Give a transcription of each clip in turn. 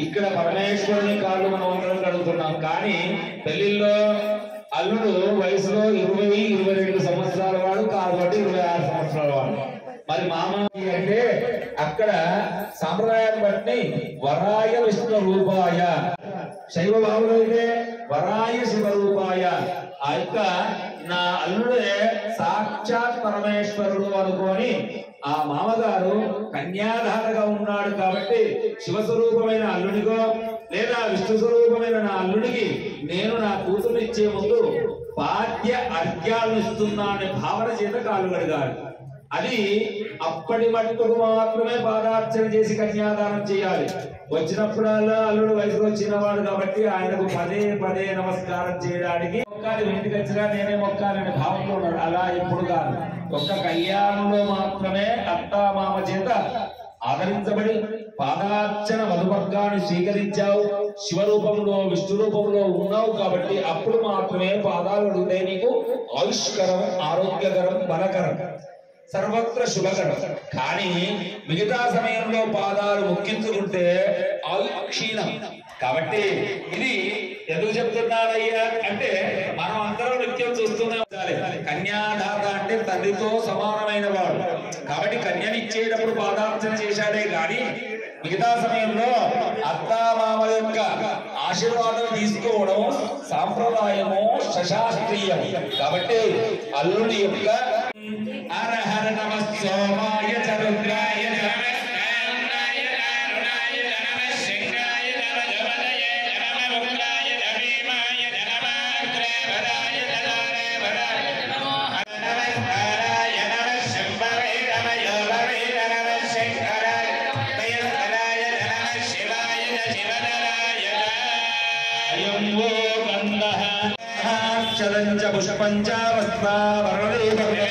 ఇక్కడ పరమేశ్వరుని కాళ్ళు మనం అందరం కడుగుతున్నాం కానీ పెళ్లిల్లో అల్లుడు వయసులో ఇరవై ఇరవై రెండు సంవత్సరాల వాడు కాబట్టి ఇరవై ఆరు సంవత్సరాల వాడు మరి మామ అంటే అక్కడ సాంప్రదాయాన్ని బట్టి వరాయ విష్ణు రూపాయ శైవ భావులు అయితే వరాయ శివ రూపాయ ఆ యొక్క నా అల్లుడే సాక్షాత్ పరమేశ్వరుడు అనుకొని ఆ మామగారు కన్యాధారగా ఉన్నాడు కాబట్టి శివస్వరూపమైన అల్లుడిగో లేదా విష్ణు స్వరూపమైన నా అల్లుడికి నేను నా కూతురు ఇచ్చే ముందు పాద్య అర్ఘ్యాలను ఇస్తున్నా అనే భావన చేత కాలు కడగాలి అది అప్పటి మట్టుకు మాత్రమే పాదార్చన చేసి కన్యాదానం చేయాలి వచ్చినప్పుడల్లా అల్లుడు వయసుకు వచ్చినవాడు కాబట్టి ఆయనకు పదే పదే నమస్కారం చేయడానికి మొక్కాలి ఇంటికి వచ్చినా నేనే మొక్కాలని భావంలో ఉన్నాడు అలా ఎప్పుడు కాదు ఒక్క కళ్యాణంలో మాత్రమే అత్తామామ చేత ఆదరించబడి పాదార్చన మధుపర్గాన్ని స్వీకరించావు శివరూపంలో విష్ణు రూపంలో ఉన్నావు కాబట్టి అప్పుడు మాత్రమే పాదాలు అడిగితే నీకు ఆయుష్కరం ఆరోగ్యకరం బలకరం సర్వత్ర శుభకరం కానీ మిగతా సమయంలో పాదాలు ముక్కించుకుంటే ఆయుష్ క్షీణం కాబట్టి ఇది ఎందుకు చెప్తున్నానయ్యా అంటే మనం అందరం నిత్యం చూస్తూనే ఉండాలి కన్యాదాత అంటే తండ్రితో సమానమైన వాడు కాబట్టి కన్యనిచ్చేటప్పుడు పాదార్చన చేశాడే గాని మిగతా సమయంలో అత్తామామ యొక్క ఆశీర్వాదం తీసుకోవడం సాంప్రదాయము శశాస్త్రీయం కాబట్టి అల్లుడి యొక్క హర హర నమ సోమాయ చ రుద్రాయ చ నమః కారుణాయ చ నమః శంకరాయ చ రజవదయే చ నమః ఉగ్రాయ చ భీమాయ చ నమః త్రేవరాయ చ నారేవరాయ చ నమః నమస్కారాయ నమః శంభవే నమః యోగవే నమః శంకరాయ భయస్కరాయ చ నమః శివాయ చ శివధరాయ చ అయం వో గంధః చలం చ పుష్పం చ వస్తా వరదీపమే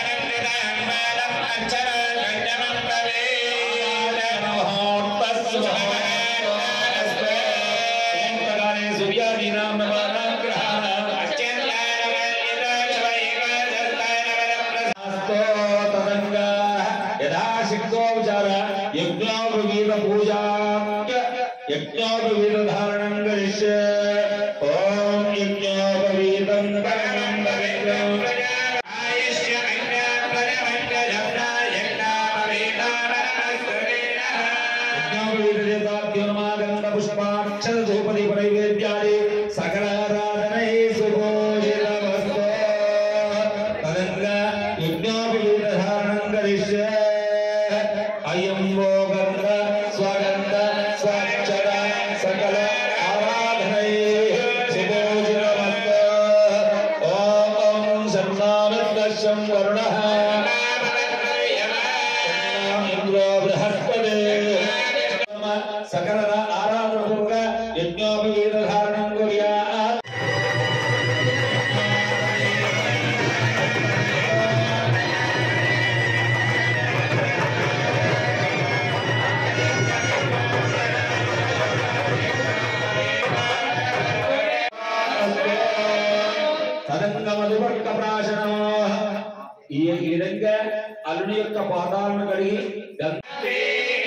యజ్ఞోపవీతధారణం గరిష్యే ఓం యజ్ఞోపవీతం కరణం పవిత్రం అయం వో గంధ స్వగంధ స్వచ్ఛద సకల ఆరాధనై శుభోజినమస్తు ఓం సన్నామిత్రశం వరుణః ఇంద్రో బృహస్పతి సకల ఆరాధనపూర్వక యజ్ఞోపవీత ధారణం కుర్యాత్ తదంగమధువర్గ ప్రాశనమో ఈ ఈ విధంగా అల్లుని యొక్క పాదాలను కడిగి గంధే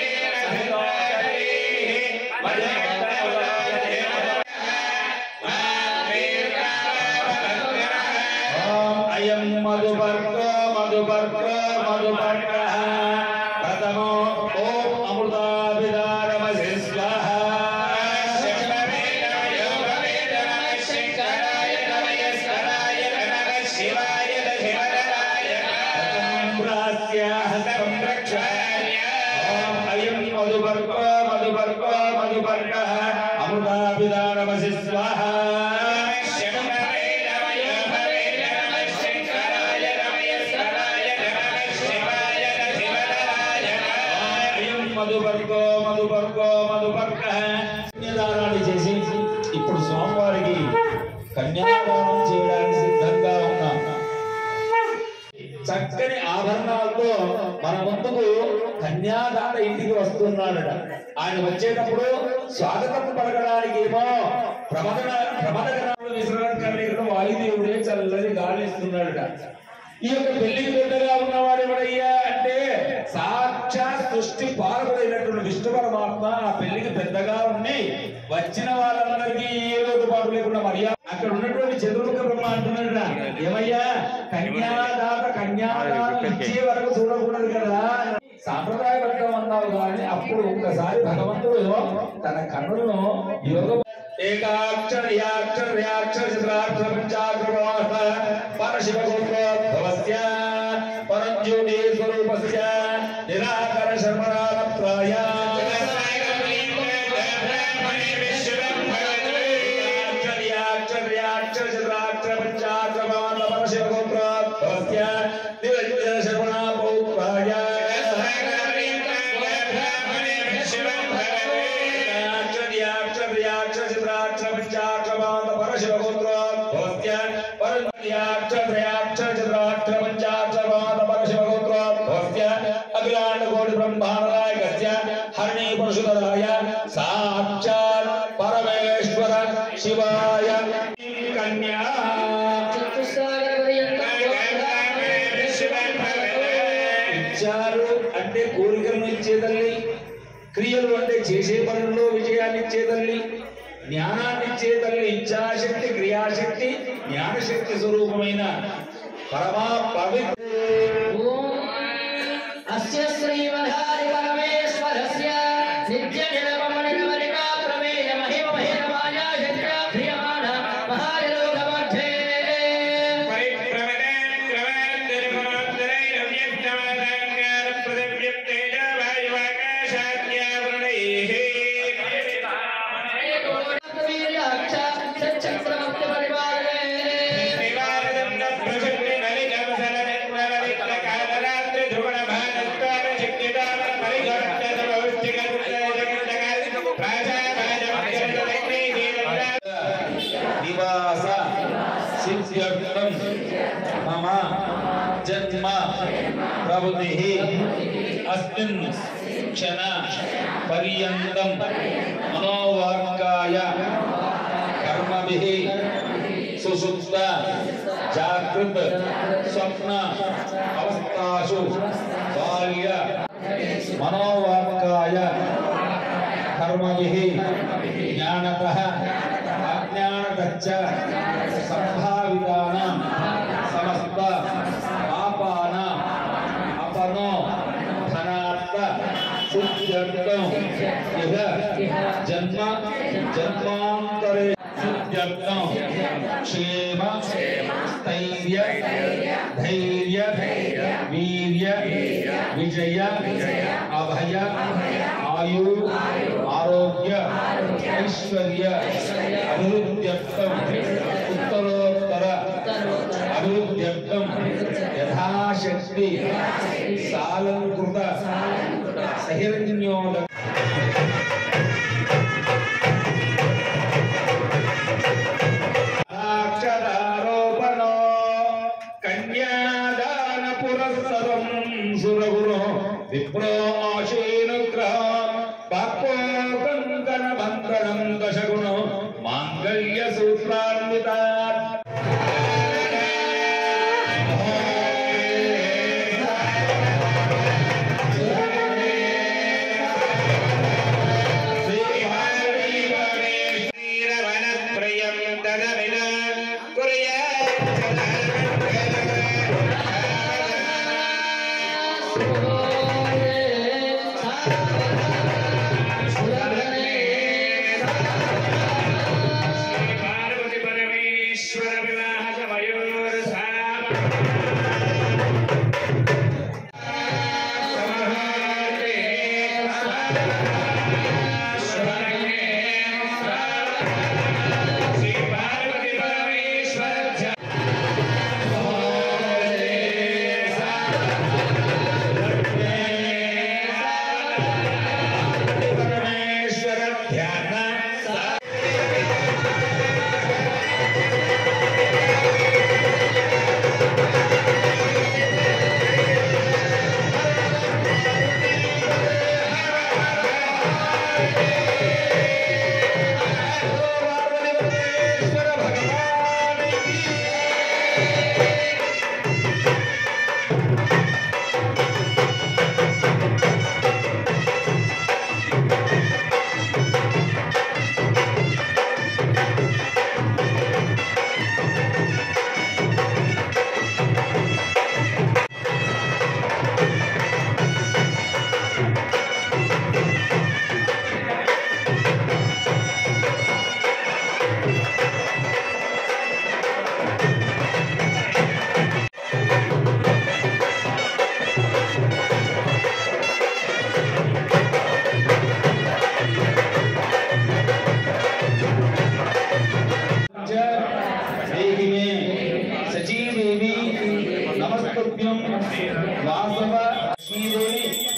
ఓం అయం మధుపర్క మధుపర్క మధుపర్క ప్రథమో ఓం అమృతాభిధారమసి స్వాహ మధుపర్క మధుపర్క మధుపర్క అమృతాభిధారమసి స్వాహ అయం మధుపర్కో మధుపర్కో మధుపర్క కన్యాదానాన్ని చేసి ఇప్పుడు స్వామివారికి కన్యాదానం చేయడానికి సిద్ధంగా ఉన్నాం చక్కని ఆభరణాలతో మన ముందుకు కన్యాదాన ఇంటికి వస్తున్నాడట ఆయన వచ్చేటప్పుడు స్వాగతం పలకడానికి ఏమో ప్రమదన ప్రమదగణాలు విసరడం కలిగిన వాయుదేవుడే చల్లని గాలి ఇస్తున్నాడట ఈ యొక్క పెళ్లికి పెద్దగా ఉన్నవాడు ఎవడయ్యా అంటే సాక్షాత్ సృష్టి పాల్గొనైనటువంటి విష్ణు పరమాత్మ ఆ పెళ్లికి పెద్దగా ఉండి వచ్చిన వాళ్ళందరికీ ఏ లోటుపాటు లేకుండా మర్యాద అక్కడ ఉన్నటువంటి చంద్రముఖ బ్రహ్మ అంటున్నాడు ఏమయ్యా కన్యాదాత కన్యాదానం ఇచ్చే వరకు చూడకూడదు కదా సాంప్రదాయబద్ధం అన్నావు కానీ అప్పుడు ఒక్కసారి భగవంతుడు తన కన్నులను యోగ ఏకాక్షర యాక్షర ర్యాక్షర చతురాక్షర పంచాక్షర పరశివ గోత్రోద్భవస్య పరంజ్యోతి స్వరూపస్య నిరాకర శర్మరాలప్రాయ హరణీ పరశుధరాయ సాక్షాత్ పరమేశ్వర శివాయ కన్యా ఇచ్చారు అంటే కోరికలను ఇచ్చే తల్లి క్రియలు అంటే చేసే పనుల్లో విజయాన్ని ఇచ్చే తల్లి జ్ఞానాన్ని ఇచ్చే తల్లి ఇచ్ఛాశక్తి క్రియాశక్తి జ్ఞానశక్తి స్వరూపమైన పరమా పవిత్ర అస్య శ్రీమధారి పరమేశ్వరస్య నిత్య నిలవమణినవరికా ప్రమేయ మహిమ మహిమమాయా శక్త్యా ప్రియమాణ మహాయోగమధ్యే వీర్యాక్ష సచ్చక్రమత్య పరిపాలనే నివాస సిద్ధ్యర్థం మమ జన్మ ప్రబుద్ధి అస్మిన్ క్షణ పర్యంతం మనోవాక్కాయ కర్మభిః సుషుప్త జాగృత్ స్వప్న అవస్థాసు బాల్య మనోవాక్కాయ కర్మభిః జ్ఞానతః అజ్ఞానతశ్చ సంభావితానాం సమస్త పాపానాం అపనో ధనాత్మ శుద్ధ్యర్థం ఇహ జన్మ జన్మాంతరే శుద్ధ్యర్థం క్షేమ స్థైర్య ధైర్య వీర్య విజయ అభయ ఆయు ఆరోగ్య ఐశ్వర్య అభివృద్ధ్యర్థం ఉత్తరోత్తర అభివృద్ధ్యర్థం యథాశక్తి సాలంకృత సహిర్ణ్యోద అక్షరారోపణో కన్యాదాన పురస్సరం సురగురు విప్రో ఆశీనుగ్రహ పాపో కంకణ బంధనం దశగుణో మాంగళ్య సూత్రాన్విత పార్వతి పరమేశ్వర వివాహ సమయోర్ధామ సమహాతే స్వరగే శ్రీ పార్వతి పరమేశ్వర ధ్యాన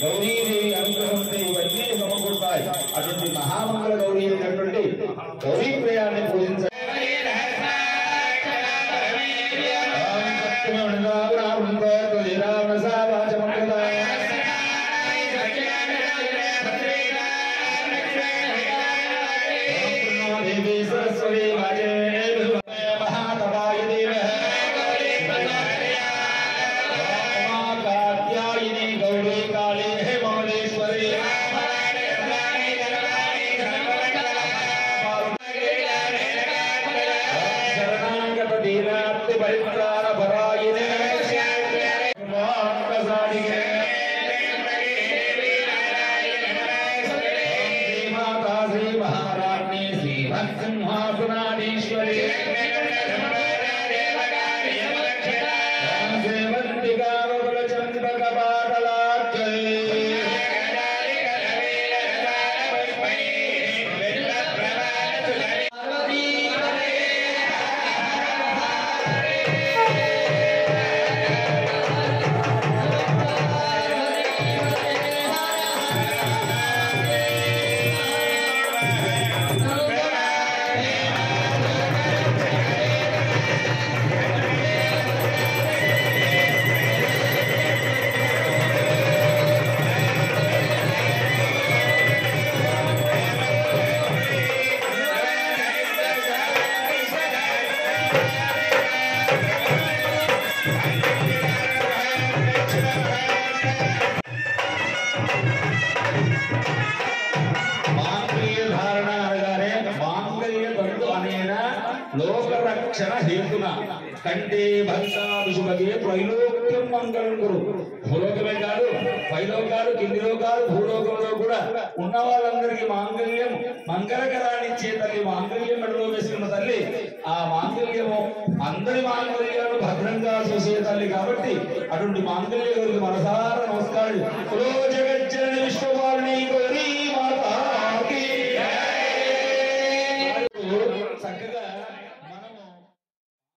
గౌరీదేవి అనుగ్రహం ఉంటే ఇవన్నీ సమకూరుతాయి అటువంటి మహామంగళ గౌరీ అయినటువంటి గౌరీ ప్రియాన్ని పూజించాలి దేవి సరస్వతి వాజే మహాతవాయ దేవ కాత్యాయిని గౌరీ కాళీ హేమమలేశ్వరి శరణాగత దీనాప్తి పరిత్రాణ పరాయినే మాతసాడిగే శ్రీ మాతా శ్రీ మహారాజ్ఞి శ్రీ భక్సింహాసునాధీశ్వరి మాంగళ్య ధారణ అనగానే మాంగళ్య బంధు అనేన లోకరక్షణ హేతున కంటే భక్తాభిషుభగే త్రైలోక్యం మంగళం గురు భూలోకమే కాదు పైలోకాలు కింది లోకాలు భూలోకంలో కూడా ఉన్న వాళ్ళందరికీ మాంగళ్యం మంగళకరాన్నిచ్చే తల్లి మాంగళ్యం మెడలో వేసుకున్న తల్లి ఆ మాంగళ్యము అందరి మాంగళ్యాలు భద్రంగా చూసే తల్లి కాబట్టి అటువంటి మాంగళ్య గురికి మనసారా నమస్కారం ఓ జగన్